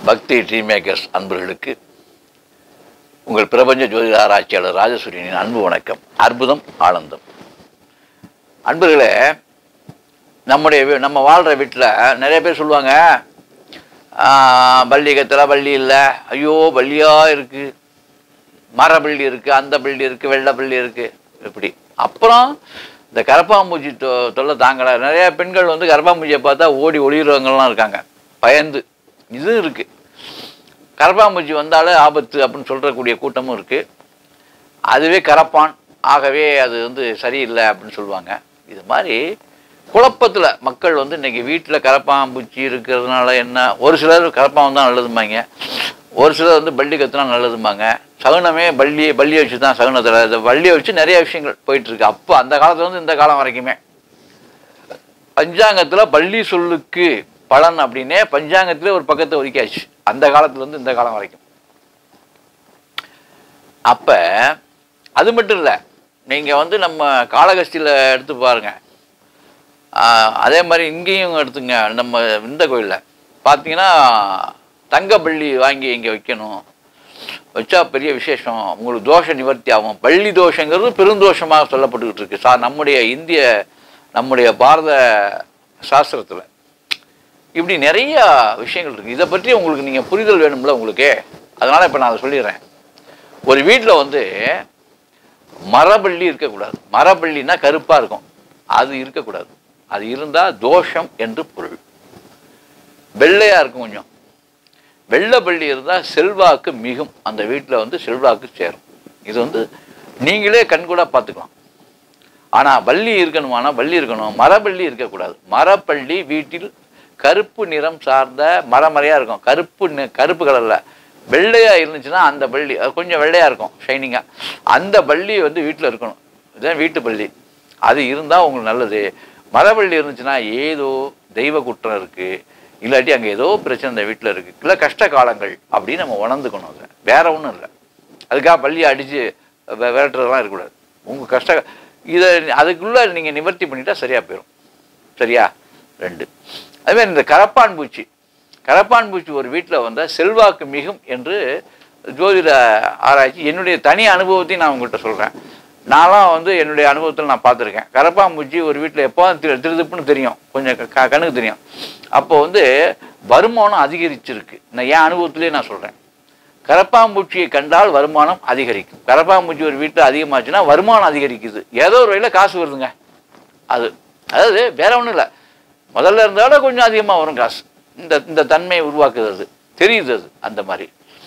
பக்தி tree makers அன்பர்களுக்கு உங்கள் பிரபஞ்ச ஜோதிட ஆராய்ச்சியாளர் ராஜசூரியனின் அன்பு வணக்கம் அற்புதம் ஆனந்தம் அன்பர்களே நம்முடைய வீ- நம்ம வாழ்கிற வீட்டில் நிறைய பேர் சொல்லுவாங்க "ஆஹ், பள்ளி கத்துல பள்ளி இல்லை ஐயோ பள்ளியாக இருக்குது மர பள்ளி இருக்குது அந்த பள்ளி இருக்குது வெள்ளை பள்ளி இருக்குது இப்படி அப்புறம் இந்த கரப்பாம்பூச்சி தொ தொல்லை தாங்கல நிறைய பெண்கள் வந்து கரப்பாம்பூச்சியை பார்த்தா ஓடி ஒளிகிறவங்கலாம் இருக்காங்க பயந்து இதுவும் இருக்குது கரப்பாம்பூச்சி வந்தாலே ஆபத்து அப்படின்னு சொல்கிறக்கூடிய கூட்டமும் இருக்குது அதுவே கரப்பான் ஆகவே அது வந்து சரியில்லை அப்படின்னு சொல்லுவாங்க இது மாதிரி குழப்பத்தில் மக்கள் வந்து இன்னைக்கு வீட்டில் கரப்பாம்பூச்சி இருக்கிறதுனால என்ன ஒரு சிலர் கரப்பான் தான் நல்லதும்பாங்க ஒரு சிலர் வந்து பள்ளி கத்துனா நல்லதும்பாங்க சகுனமே பள்ளி பள்ளியை வச்சு தான் சகுனத்தில் இந்த பள்ளியை வச்சு நிறைய விஷயங்கள் போயிட்டு இருக்கு அப்போ அந்த காலத்துல இருந்து இந்த காலம் வரைக்குமே பஞ்சாங்கத்தில் பள்ளி சொல்லுக்கு பலன் அப்படின்னே பஞ்சாங்கத்திலே ஒரு பக்கத்தை ஒதுக்கியாச்சு அந்த காலத்துல இருந்து இந்த காலம் வரைக்கும் அப்போ அது மட்டும் இல்லை நீங்கள் வந்து நம்ம காளகஸ்தியில் எடுத்து பாருங்க ஆஹ் அதே மாதிரி இங்கேயும் எடுத்துங்க நம்ம இந்த கோயிலில் பார்த்தீங்கன்னா தங்க பள்ளி வாங்கி இங்கே வைக்கணும் வச்சா பெரிய விசேஷம் உங்களுக்கு தோஷ நிவர்த்தி ஆகும் பள்ளி தோஷங்கிறது பெருந்தோஷமாக சொல்லப்பட்டுக்கிட்டு இருக்கு சா நம்முடைய இந்திய நம்முடைய பாரத சாஸ்திரத்தில் இப்படி நிறைய விஷயங்கள் இருக்குது இதை பற்றி உங்களுக்கு நீங்கள் புரிதல் வேணும்ல உங்களுக்கு அதனால் இப்போ நான் அதை சொல்லிடுறேன் ஒரு வீட்டில் வந்து மரபள்ளி இருக்கக்கூடாது மரபள்ளினா கருப்பாக இருக்கும் அது இருக்கக்கூடாது அது இருந்தால் தோஷம் என்று பொருள் வெள்ளையாக இருக்கும் கொஞ்சம் வெள்ளை பள்ளி இருந்தால் செல்வாக்கு மிகும் அந்த வீட்டில் வந்து செல்வாக்கு சேரும் இது வந்து நீங்களே கண்கூட பார்த்துக்கலாம் ஆனால் வள்ளி இருக்கணுமானா வள்ளி இருக்கணும் மரபள்ளி இருக்கக்கூடாது மரப்பள்ளி வீட்டில் கருப்பு நிறம் சார்ந்த மரமறையாக இருக்கும் கருப்பு நி- கருப்பு கலரில் வெள்ளையாக இருந்துச்சுன்னா அந்த பள்ளி அது கொஞ்சம் வெள்ளையாக இருக்கும் ஷைனிங்காக அந்த பள்ளி வந்து வீட்டில் இருக்கணும் இதுதான் வீட்டு பள்ளி அது இருந்தால் உங்களுக்கு நல்லது மரபள்ளி இருந்துச்சுன்னா ஏதோ தெய்வ குற்றம் இருக்குது இல்லாட்டி அங்கே ஏதோ பிரச்சனை அந்த வீட்டில் இருக்குது இல்லை கஷ்ட காலங்கள் அப்படின்னு நம்ம உணர்ந்துக்கணும் அதை வேற ஒன்றும் இல்லை அதுக்காக பள்ளியை அடித்து விரட்டுறதெல்லாம் இருக்கக்கூடாது உங்கள் கஷ்ட இதை அதுக்குள்ளே நீங்கள் நிவர்த்தி பண்ணிட்டா சரியாக போயிடும் சரியா ரெண்டு அதுமாதிரி இந்த கரப்பான் பூச்சி கரப்பான் பூச்சி ஒரு வீட்டில் வந்தால் செல்வாக்கு மிகும் என்று ஜோதிட ஆராய்ச்சி என்னுடைய தனி அனுபவத்தையும் நான் உங்கள்கிட்ட சொல்கிறேன் நான்லாம் வந்து என்னுடைய அனுபவத்தில் நான் பார்த்துருக்கேன் கரப்பாம்பூச்சி ஒரு வீட்டில் எப்போ திரு திருதுப்புன்னு தெரியும் கொஞ்சம் க- க- கண்ணுக்கு தெரியும் அப்போ வந்து வருமானம் அதிகரிச்சிருக்கு நான் என் அனுபவத்திலே நான் சொல்கிறேன் கரப்பாம்பூச்சியை கண்டால் வருமானம் அதிகரிக்கும் கரப்பாம்பூச்சி ஒரு வீட்டில் அதிகமாச்சுன்னா வருமானம் அதிகரிக்குது ஏதோ ஒரு வழியில் காசு வருதுங்க அது அதாவது வேற ஒன்றும் இல்லை முதல்ல இருந்தால கொஞ்சம் அதிகமாக வரும் காசு இந்த இந்த தன்மையை உருவாக்குது அது தெரியுது அது அந்த மாதிரி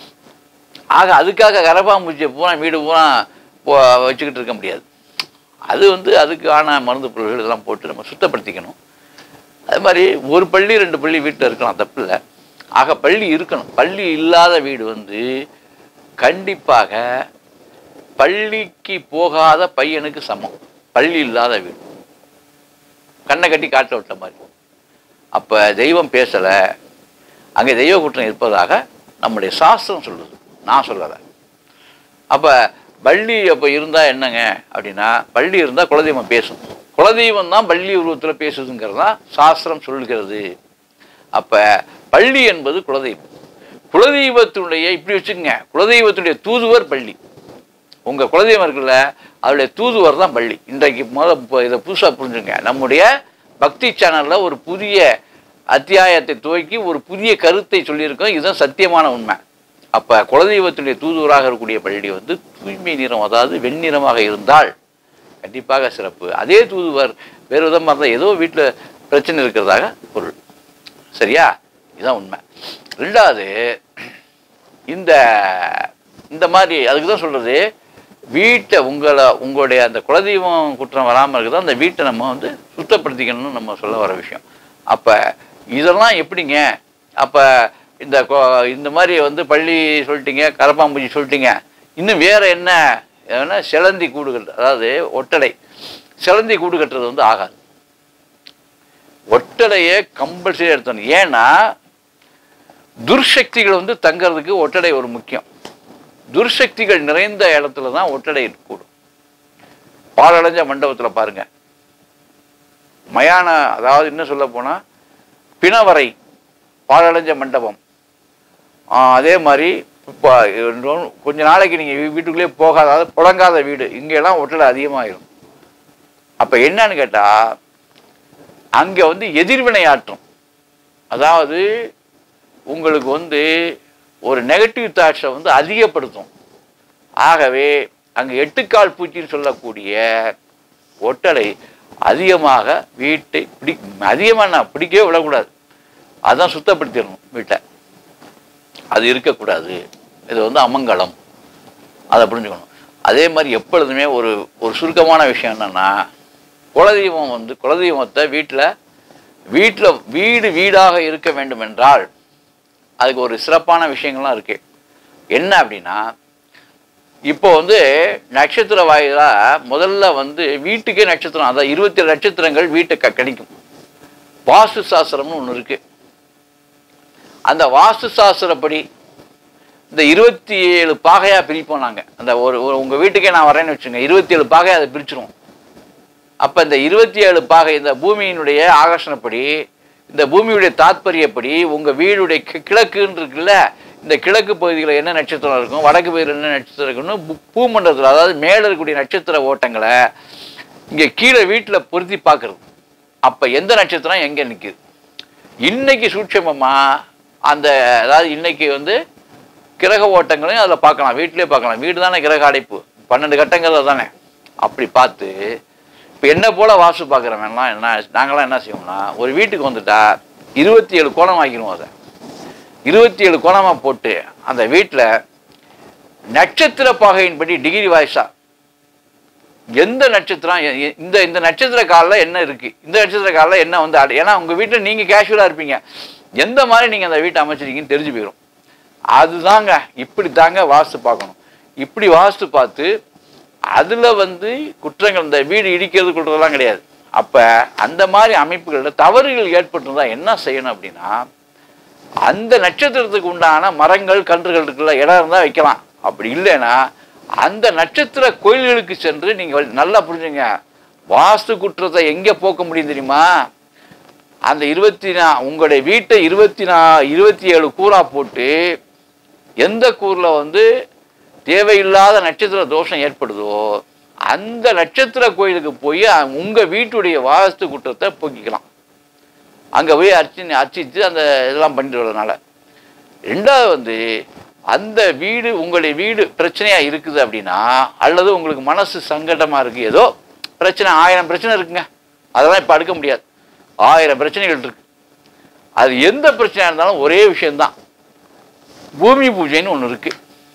ஆக அதுக்காக கரப்பாம்பூச்சியை பூரா வீடு பூரா போ வச்சுக்கிட்டு இருக்க முடியாது அது வந்து அதுக்கான மருந்து பொருள்கள் இதெல்லாம் போட்டு நம்ம சுத்தப்படுத்திக்கணும் அது மாதிரி ஒரு பள்ளி ரெண்டு பள்ளி வீட்டில் இருக்கலாம் தப்பு இல்லை ஆக பள்ளி இருக்கணும் பள்ளி இல்லாத வீடு வந்து கண்டிப்பாக பள்ளிக்கு போகாத பையனுக்கு சமம் பள்ளி இல்லாத வீடு கண்ணை கட்டி காட்ட விட்ட மாதிரி அப்போ தெய்வம் பேசலை அங்கே தெய்வ குற்றம் இருப்பதாக நம்முடைய சாஸ்திரம் சொல்லுது நான் சொல்லலை அப்போ பள்ளி அப்போ இருந்தால் என்னங்க அப்படின்னா பள்ளி இருந்தால் குலதெய்வம் பேசும் குலதெய்வம் தான் பள்ளி உருவத்தில் பேசுதுங்கிறது தான் சாஸ்திரம் சொல்லுகிறது அப்போ பள்ளி என்பது குலதெய்வம் குலதெய்வத்தினுடைய இப்படி வச்சுக்கோங்க குலதெய்வத்துடைய தூதுவர் பள்ளி உங்கள் குலதெய்வம் இருக்குல்ல அவருடைய தூதுவர் தான் பள்ளி இன்றைக்கு முதல்ல இப்போ இதை புதுசாக புரிஞ்சுங்க நம்முடைய பக்தி சேனலில் ஒரு புதிய அத்தியாயத்தை துவக்கி ஒரு புதிய கருத்தை சொல்லியிருக்கோம் இதுதான் சத்தியமான உண்மை அப்போ குலதெய்வத்துடைய தூதுவராக இருக்கக்கூடிய பள்ளி வந்து தூய்மை நிறம் அதாவது வெண்ணிறமாக இருந்தால் கண்டிப்பாக சிறப்பு அதே தூதுவர் வேறு விதமாக இருந்தால் ஏதோ வீட்டில் பிரச்சனை இருக்கிறதாக பொருள் சரியா இதுதான் உண்மை ரெண்டாவது இந்த இந்த மாதிரி அதுக்கு தான் சொல்கிறது வீட்டை உங்களை உங்களுடைய அந்த குலதெய்வம் குற்றம் வராமல் இருக்குதோ அந்த வீட்டை நம்ம வந்து சுத்தப்படுத்திக்கணும்னு நம்ம சொல்ல வர விஷயம் அப்போ இதெல்லாம் எப்படிங்க அப்போ இந்த கொ- இந்த மாதிரி வந்து பள்ளி சொல்லிட்டீங்க கரப்பாம்பூச்சி சொல்லிட்டீங்க இன்னும் வேற என்ன ஏன்னா சிலந்தி கூடு கட்டு அதாவது ஒட்டடை சிலந்தி கூடு கட்டுறது வந்து ஆகாது ஒட்டடையை கம்பல்சரி எடுத்தணும் ஏன்னா துர்சக்திகள் வந்து தங்கறதுக்கு ஒட்டடை ஒரு முக்கியம் துர்சக்திகள் நிறைந்த இடத்துல தான் ஒட்டடை கூடும் பாலடைஞ்ச மண்டபத்தில் பாருங்க மயான அதாவது என்ன சொல்ல போனா பிணவரை பாலடைஞ்ச மண்டபம் ஆஹ் அதே மாதிரி இப்போ இன்னொன்னு கொஞ்ச நாளைக்கு நீங்கள் வீட்டுக்குள்ளேயே போகாத அதாவது புழங்காத வீடு இங்கெல்லாம் ஒட்டடை அதிகமாகிடும் அப்போ என்னன்னு கேட்டால் அங்கே வந்து எதிர்வினையாற்றும் அதாவது உங்களுக்கு வந்து ஒரு நெகட்டிவ் தாட்ஸை வந்து அதிகப்படுத்தும் ஆகவே அங்கே எட்டுக்கால் பூச்சின்னு சொல்லக்கூடிய ஒட்டடை அதிகமாக வீட்டை பிடி அதிகமாக நான் பிடிக்கவே விடக்கூடாது அதான் சுத்தப்படுத்திடணும் வீட்டை அது இருக்கக்கூடாது இது வந்து அமங்கலம் அதை புரிஞ்சுக்கணும் அதே மாதிரி எப்பொழுதுமே ஒரு ஒரு சுருக்கமான விஷயம் என்னன்னா குலதெய்வம் வந்து குலதெய்வத்தை வீட்டில் வீட்டில் வீடு வீடாக இருக்க வேண்டும் என்றால் அதுக்கு ஒரு சிறப்பான விஷயங்கள்லாம் இருக்கு என்ன அப்படின்னா இப்போ வந்து நட்சத்திர வாயிலாக முதல்ல வந்து வீட்டுக்கே நட்சத்திரம் அதாவது இருபத்தி ஏழு நட்சத்திரங்கள் வீட்டை க கிடைக்கும் வாஸ்து சாஸ்திரம்னு ஒன்று இருக்கு அந்த வாஸ்து சாஸ்திரப்படி இந்த இருபத்தி ஏழு பாகையாக பிரிப்போம் நாங்கள் அந்த ஒரு ஒரு உங்கள் வீட்டுக்கே நான் வரேன்னு வச்சுங்க இருபத்தி ஏழு பாகையை அதை பிரிச்சிருவோம் அப்போ இந்த இருபத்தி ஏழு பாகை இந்த பூமியினுடைய ஆகர்ஷணப்படி இந்த பூமியுடைய தாத்பரியப்படி உங்கள் வீடுடைய கி- கிழக்குன்னு இருக்குல்ல இந்த கிழக்கு பகுதியில் என்ன நட்சத்திரம் இருக்கும் வடக்கு பகுதியில் என்ன நட்சத்திரம் இருக்குன்னு பூ- பூமண்டலத்தில் அதாவது மேலே இருக்கக்கூடிய நட்சத்திர ஓட்டங்களை இங்கே கீழே வீட்டில் பொருத்தி பார்க்குறது அப்போ எந்த நட்சத்திரம் எங்கே நிற்குது இன்னைக்கு சூட்சமமாக அந்த அதாவது இன்னைக்கு வந்து கிரக ஓட்டங்களையும் அதில் பார்க்கலாம் வீட்டிலே பார்க்கலாம் வீடு தானே கிரக அடைப்பு பன்னெண்டு கட்டங்கள் தானே அப்படி பார்த்து இப்போ என்ன போல வாஸ்து பார்க்குறவன்லாம் என்ன நாங்களாம் என்ன செய்வோம்னா ஒரு வீட்டுக்கு வந்துட்டா இருபத்தி ஏழு கோணம் ஆக்கிடுவோம் அதை இருபத்தி ஏழு கோணமாக போட்டு அந்த வீட்டில் நட்சத்திர பாகையின்படி டிகிரி வாய்ஸா எந்த நட்சத்திரம் எ- எ- இந்த இந்த நட்சத்திர காலில் என்ன இருக்கு இந்த நட்சத்திர காலில் என்ன வந்து அடை- ஏன்னா உங்க வீட்டில் நீங்க கேஷுவலா இருப்பீங்க எந்த மாதிரி நீங்க அந்த வீட்டை அமைச்சிருக்கீங்கன்னு தெரிஞ்சு போயிடும் அதுதாங்க இப்படி தாங்க வாஸ்து பார்க்கணும் இப்படி வாஸ்து பார்த்து அதுல வந்து குற்றங்கள் இந்த வீடு இடிக்கிறது குற்றம்லாம் கிடையாது அப்ப அந்த மாதிரி அமைப்புகளில் தவறுகள் ஏற்பட்டிருந்தா என்ன செய்யணும் அப்படின்னா அந்த நட்சத்திரத்துக்கு உண்டான மரங்கள் கன்றுகள் இருக்குல்ல இடம் இருந்தால் வைக்கலாம் அப்படி இல்லைன்னா அந்த நட்சத்திர கோயில்களுக்கு சென்று நீங்கள் நல்லா புரிஞ்சுங்க வாஸ்து குற்றத்தை எங்கே போக்க முடியும் தெரியுமா அந்த இருபத்தி நா உங்களுடைய வீட்டை இருபத்தி நா இருபத்தி ஏழு கூறா போட்டு எந்த கூறில் வந்து தேவையில்லாத நட்சத்திர தோஷம் ஏற்படுதோ அந்த நட்சத்திர கோயிலுக்கு போய் உங்கள் வீட்டுடைய வாஸ்து குற்றத்தை போக்கிக்கலாம் அங்கே போய் அர்ச்சனை அர்ச்சித்து அந்த இதெல்லாம் பண்ணிட்டு வரதுனால ரெண்டாவது வந்து அந்த வீடு உங்களுடைய வீடு பிரச்சனையாக இருக்குது அப்படின்னா அல்லது உங்களுக்கு மனசு சங்கடமாக இருக்குது ஏதோ பிரச்சனை ஆயிரம் பிரச்சனை இருக்குங்க அதெல்லாம் இப்போ அடுக்க முடியாது ஆயிரம் பிரச்சனைகள் இருக்கு அது எந்த பிரச்சனையாக இருந்தாலும் ஒரே விஷயம்தான் பூமி பூஜைன்னு ஒன்று இருக்கு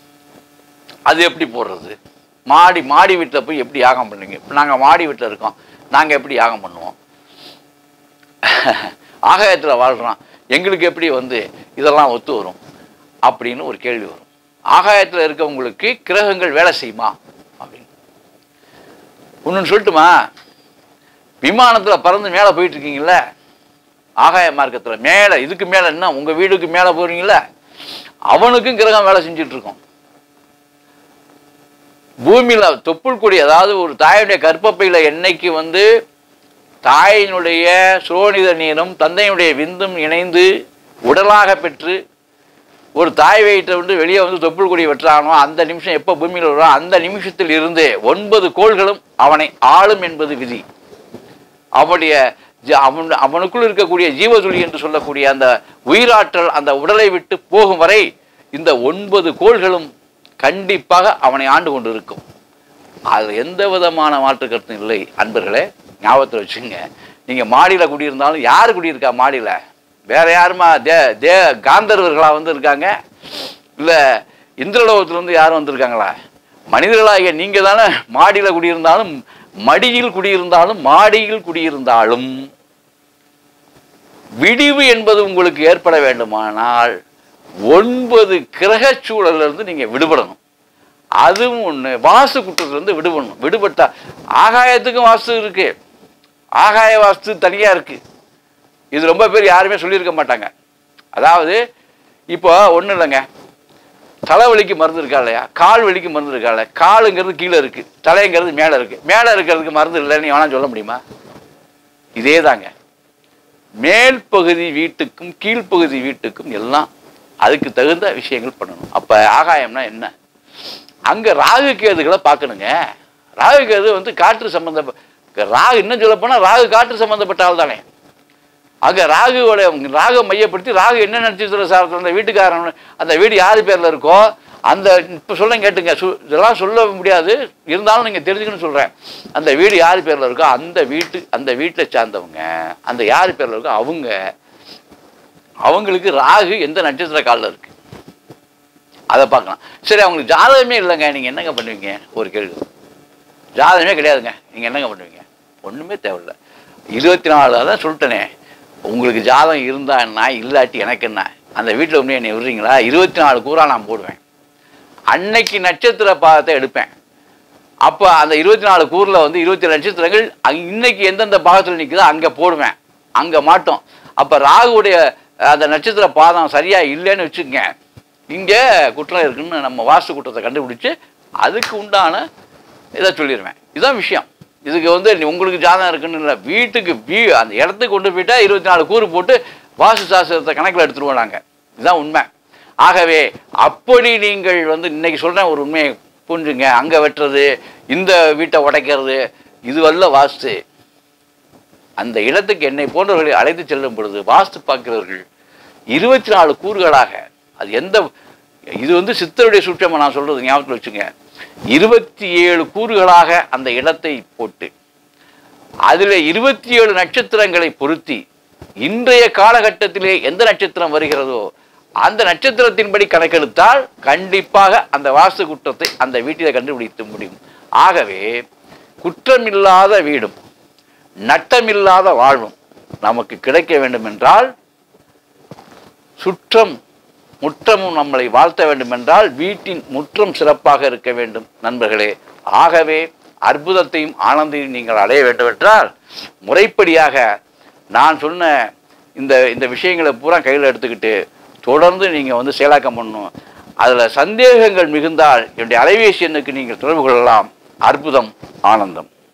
அது எப்படி போடுறது மாடி மாடி வீட்டில் போய் எப்படி யாகம் பண்ணுவீங்க இப்போ நாங்கள் மாடி வீட்டில் இருக்கோம் நாங்கள் எப்படி யாகம் பண்ணுவோம் ஆகாயத்தில் வாழ்கிறோம் எங்களுக்கு எப்படி வந்து இதெல்லாம் ஒத்து வரும் அப்படின்னு ஒரு கேள்வி வரும் ஆகாயத்தில் இருக்கவங்களுக்கு கிரகங்கள் வேலை செய்யுமா அப்படின்னு ஒன்று சொல்லட்டுமா விமானத்தில் பறந்து மேலே போயிட்டு இருக்கீங்கல்ல ஆகாய மார்க்கத்தில் மேலே இதுக்கு மேலே என்ன உங்கள் வீடுக்கு மேலே போகிறீங்கள அவனுக்கும் கிரகம் வேலை செஞ்சுட்டு இருக்கோம் பூமியில் தொப்புள் கொடி அதாவது ஒரு தாயுடைய கர்ப்பப்பையில் என்னைக்கு வந்து தாயினுடைய சுரோனித நீரும் தந்தையினுடைய விந்தும் இணைந்து உடலாக பெற்று ஒரு தாய் வயிற்றை விட்டு வெளியே வந்து தொப்புள் கொடி வெட்டுறானோ அந்த நிமிஷம் எப்போ பூமியில் வருவான் அந்த நிமிஷத்தில் இருந்து ஒன்பது கோள்களும் அவனை ஆளும் என்பது விதி அவனுடைய ஜ- அவன் அவனுக்குள் இருக்கக்கூடிய ஜீவதுளி என்று சொல்லக்கூடிய அந்த உயிராற்றல் அந்த உடலை விட்டு போகும் வரை இந்த ஒன்பது கோள்களும் கண்டிப்பாக அவனை ஆண்டு கொண்டு இருக்கும் அது எந்த விதமான மாற்று கருத்தும் இல்லை அன்பர்களே ஞாபகத்தில் வச்சுங்க நீங்கள் மாடியில் குடியிருந்தாலும் யார் குடியிருக்கா மாடியில் வேற யாருமா தே தே காந்தர்வர்களா வந்து இருக்காங்க இல்லை இந்திரலோகத்திலேருந்து யாரும் வந்திருக்காங்களா மனிதர்களாகிய நீங்கள் தானே மாடியில் குடியிருந்தாலும் மடியில் குடியிருந்தாலும் மாடியில் குடியிருந்தாலும் விடிவு என்பது உங்களுக்கு ஏற்பட வேண்டுமானால் ஒன்பது கிரகச் சூழல்ல இருந்து நீங்கள் விடுபடணும் அதுவும் ஒன்று வாஸ்து குற்றத்திலிருந்து விடுபடணும் விடுபட்டா ஆகாயத்துக்கும் வாஸ்து இருக்கு ஆகாய வாஸ்து தனியாக இருக்கு இது ரொம்ப பேர் யாருமே சொல்லியிருக்க மாட்டாங்க அதாவது இப்போ ஒன்றும் இல்லைங்க தலைவலிக்கு மருந்து இருக்கா இல்லையா கால் வலிக்கு மருந்து இருக்கா இல்லையா காலுங்கிறது கீழே இருக்கு தலைங்கிறது மேலே இருக்கு மேலே இருக்கிறதுக்கு மருந்து இல்லைன்னு எவனா சொல்ல முடியுமா இதே தாங்க மேல் பகுதி வீட்டுக்கும் கீழ்ப்பகுதி வீட்டுக்கும் எல்லாம் அதுக்கு தகுந்த விஷயங்கள் பண்ணணும் அப்போ ஆகாயம்னா என்ன அங்கே ராகு கேதுகளை பார்க்கணுங்க ராகு கேது வந்து காற்று சம்பந்த ராகு இன்னும் சொல்ல போனால் ராகு காற்று சம்பந்தப்பட்ட ஆள் தானே அங்கே ராகுவோட ராகு மையப்படுத்தி ராகு என்ன நட்சத்திர சாரத்தில் அந்த வீட்டுக்காரன் அந்த வீடு யார் பேரில் இருக்கோ அந்த இப்போ சொல்ல கேட்டுங்க சு இதெல்லாம் சொல்ல முடியாது இருந்தாலும் நீங்கள் தெரிஞ்சுக்கணும்னு சொல்கிறேன் அந்த வீடு யார் பேரில் இருக்கோ அந்த வீட்டு அந்த வீட்டை சார்ந்தவங்க அந்த யார் பேரில் இருக்கோ அவங்க அவங்களுக்கு ராகு எந்த நட்சத்திர காலில் இருக்கு அதை பார்க்கலாம் சரி அவங்களுக்கு ஜாதகமே இல்லைங்க நீங்கள் என்னங்க பண்ணுவீங்க ஒரு கேள்வி ஜாதகமே கிடையாதுங்க நீங்கள் என்னங்க பண்ணுவீங்க ஒன்றுமே தேவையில்ல இருபத்தி நாலு அதான் சொல்லிட்டேனே உங்களுக்கு ஜாதகம் இருந்தா என்ன இல்லாட்டி எனக்கு என்ன அந்த வீட்டில் உண்மையை என்னை விடுறீங்களா இருபத்தி நாலு கூறா நான் போடுவேன் அன்னைக்கு நட்சத்திர பாதத்தை எடுப்பேன் அப்போ அந்த இருபத்தி நாலு கூறில் வந்து இருபத்தி நட்சத்திரங்கள் அங்க இன்னைக்கு எந்தெந்த பாகத்தில் நிற்குதோ அங்கே போடுவேன் அங்கே மாட்டோம் அப்போ ராகுவுடைய அந்த நட்சத்திர பாதம் சரியாக இல்லைன்னு வச்சுக்கங்க இங்கே குற்றம் இருக்குன்னு நம்ம வாஸ்து குற்றத்தை கண்டுபிடிச்சு அதுக்கு உண்டான இதை சொல்லிடுவேன் இதுதான் விஷயம் இதுக்கு வந்து நீ- உங்களுக்கு ஜாதகம் இருக்குன்னு இல்லை வீட்டுக்கு வீ அந்த இடத்துக்கு கொண்டு போயிட்டா இருபத்தி நாலு கூறு போட்டு வாஸ்து சாஸ்திரத்தை கணக்கில் எடுத்துருவோம் நாங்கள் இதுதான் உண்மை ஆகவே அப்படி நீங்கள் வந்து இன்னைக்கு சொல்கிறேன் ஒரு உண்மையை புரிஞ்சுங்க அங்கே வெட்டுறது இந்த வீட்டை உடைக்கிறது இதுவல்ல வாஸ்து அந்த இடத்துக்கு என்னை போன்றவர்களை அழைத்து செல்லும் பொழுது வாஸ்து பார்க்கிறவர்கள் இருபத்தி நாலு கூறுகளாக அது எந்த இது வந்து சித்தருடைய சூட்சமாக நான் சொல்றது ஞாபகத்தில் வச்சுங்க இருபத்தி ஏழு கூறுகளாக அந்த இடத்தை போட்டு அதில் இருபத்தி ஏழு நட்சத்திரங்களை பொருத்தி இன்றைய காலகட்டத்திலே எந்த நட்சத்திரம் வருகிறதோ அந்த நட்சத்திரத்தின்படி கணக்கெடுத்தால் கண்டிப்பாக அந்த வாஸ்து குற்றத்தை அந்த வீட்டிலே கண்டுபிடித்து முடியும் ஆகவே குற்றமில்லாத வீடும் நட்டமில்லாத வாழ்வும் நமக்கு கிடைக்க வேண்டும் என்றால் சுற்றம் முற்றமும் நம்மளை வாழ்த்த வேண்டும் என்றால் வீட்டின் முற்றம் சிறப்பாக இருக்க வேண்டும் நண்பர்களே ஆகவே அற்புதத்தையும் ஆனந்தையும் நீங்கள் அடைய வேண்டும் என்றால் முறைப்படியாக நான் சொன்ன இந்த இந்த விஷயங்களை பூரா கையில் எடுத்துக்கிட்டு தொடர்ந்து நீங்கள் வந்து செயலாக்கம் பண்ணணும் அதில் சந்தேகங்கள் மிகுந்தால் என்னுடைய அலைபேசி எண்ணுக்கு நீங்கள் தொடர்பு கொள்ளலாம் அற்புதம் ஆனந்தம்